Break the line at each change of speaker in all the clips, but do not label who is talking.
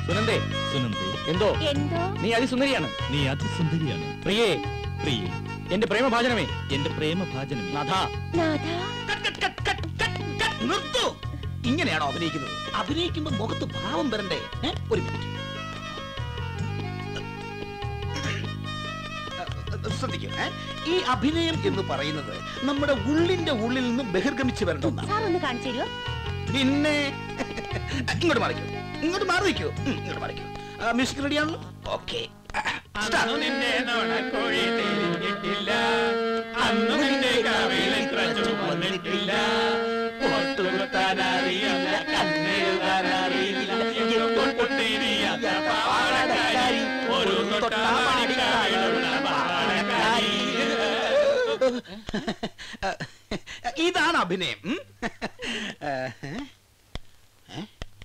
സുനന്ദേ
സുനന്ദേ
എന്തോ
എന്തോ
നീ അതിസുന്ദരിയാണ്
നീ അതിസുന്ദരിയാണ്
പ്രിയേ
പ്രിയേ
എന്റെ പ്രേമഭാജനമേ
എന്റെ പ്രേമഭാജനമേ
നാഥ
നാഥ
നിർത്തു ഇങ്ങനെയാണോ അഭിനയിക്കുന്നത് അഭിനയിക്കുമ്പോ മുഖത്ത് ഭാവം വരണ്ടേ ഏ? ഒരു മിനിറ്റ് ശ്രദ്ധിക്കും ഏ? ഈ അഭിനയം എന്ന് പറയുന്നത് നമ്മുടെ ഉള്ളിന്റെ ഉള്ളിൽ നിന്ന് ബഹിർഗമിച്ച് വരേണ്ട ഒന്നാണ്
സാർ ഒന്ന് കാണിച്ചു തരുമോ
പിന്നെ ഇങ്ങോട്ട് മാറിക്കോ ഇങ്ങോട്ട് മാറി വയ്ക്കോ ഉം, ഇങ്ങോട്ട് മാറിക്കോ മ്യൂസിക് റെഡിയാണല്ലോ ഓക്കെ
അന്നു നിന്റെ നോണക്കോഴി തെളിഞ്ഞിട്ടില്ല അന്നു നിന്റെ കവിളിത്ര ചുമന്നിട്ടില്ല ഒട്ടുകുത്താൻ അറിയില്ല കണ്ണെഴുതാൻ അറിയില്ല ഇപ്പോൾ പൊട്ടിരിയാത്ത പാവാടക്കാരി ഒരു തൊട്ടാവാടിക്കായുള്ള പാവാടക്കാരി
ഇതാണ് അഭിനയം ഉം? ഏ? ഏ?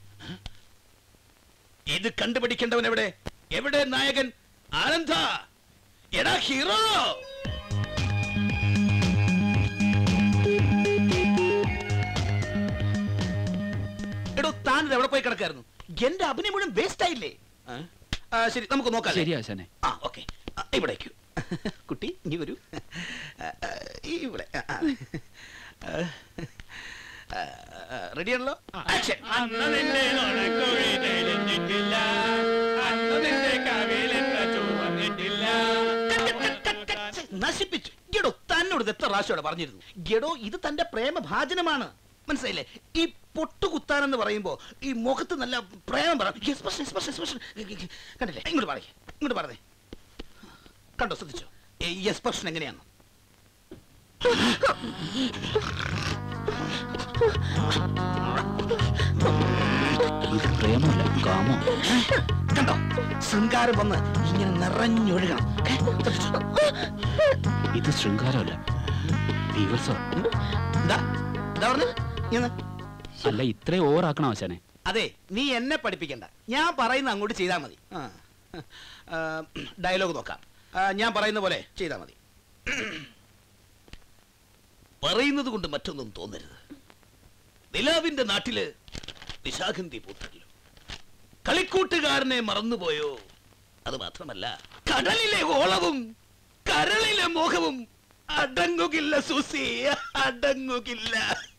ഇത് കണ്ടുപിടിക്കേണ്ടവൻ എവിടെ എവിടെ നായകൻ ആനന്ദ എടാ ഹീറോ എടോ താൻ ഇത് എവിടെ പോയി കിടക്കായിരുന്നു എന്റെ അഭിനയം മുഴുവൻ വേസ്റ്റ് ആയില്ലേ ആ? ആ, ശരി നമുക്ക് നോക്കാം
ശരി ആശാനെ
ആ ഓക്കെ ഇവിടേക്ക് കുട്ടി നീ വരൂ ആ, ആ, ഇവിടെ റെഡിയാണല്ലോ ആക്ഷൻ
അന്ന് നിന്റെ നോണക്കോഴി തെളിഞ്ഞിട്ടില്ല അന്ന് നിന്റെ കവിളിത്ര ചുമന്നിട്ടില്ല
നശിപ്പിച്ചു ഗഡോ തന്നോട് ഇത് എത്ര പ്രാവശ്യം പറഞ്ഞിരുന്നു ഗഡോ ഇത് തന്റെ പ്രേമഭാജനമാണ് മനസ്സിലായില്ലേ ഈ പൊട്ടുകുത്താനെന്ന് പറയുമ്പോ ഈ മുഖത്ത് നല്ല പ്രേമം പറ expression, expression, expression. കണ്ടില്ലേ ഇങ്ങോട്ട് പറയേ ഇങ്ങോട്ട് പറഞ്ഞേ കണ്ടോ ശ്രദ്ധിച്ചോ ഈ എക്സ്പ്രഷൻ എങ്ങനെയാണ്
ഇത് പ്രേമല്ല കാമോ
കണ്ടോ ശൃംഗാരം വന്ന് ഇങ്ങനെ നിറഞ്ഞൊഴുകണം ഏ, ശ്രദ്ധിച്ചോ?
ഇത് ശൃംഗാരമല്ല ഭീകത്സവം
ദാ, ദാ പറഞ്ഞെ. നീ ഒന്ന്.
അല്ല ഇത്രയും ഓവറാക്കണം ആശാനെ
അതെ നീ എന്നെ പഠിപ്പിക്കണ്ട ഞാൻ പറയുന്ന അങ്ങോട്ട് ചെയ്താൽ മതി ഡയലോഗ് നോക്കാം ആ, ഞാൻ പറയുന്ന പോലെ ചെയ്താൽ മതി പറയുന്നത് കൊണ്ട് മറ്റൊന്നും തോന്നരുത് നിലാവിന്റെ നാട്ടില് നിശാഗന്ധി പൂത്തല്ലോ കളിക്കൂട്ടുകാരനെ മറന്നുപോയോ അത് മാത്രമല്ല കടലിലെ ഓളവും കരളിലെ മോഹവും അടങ്ങുകില്ല സുസി അടങ്ങുകില്ല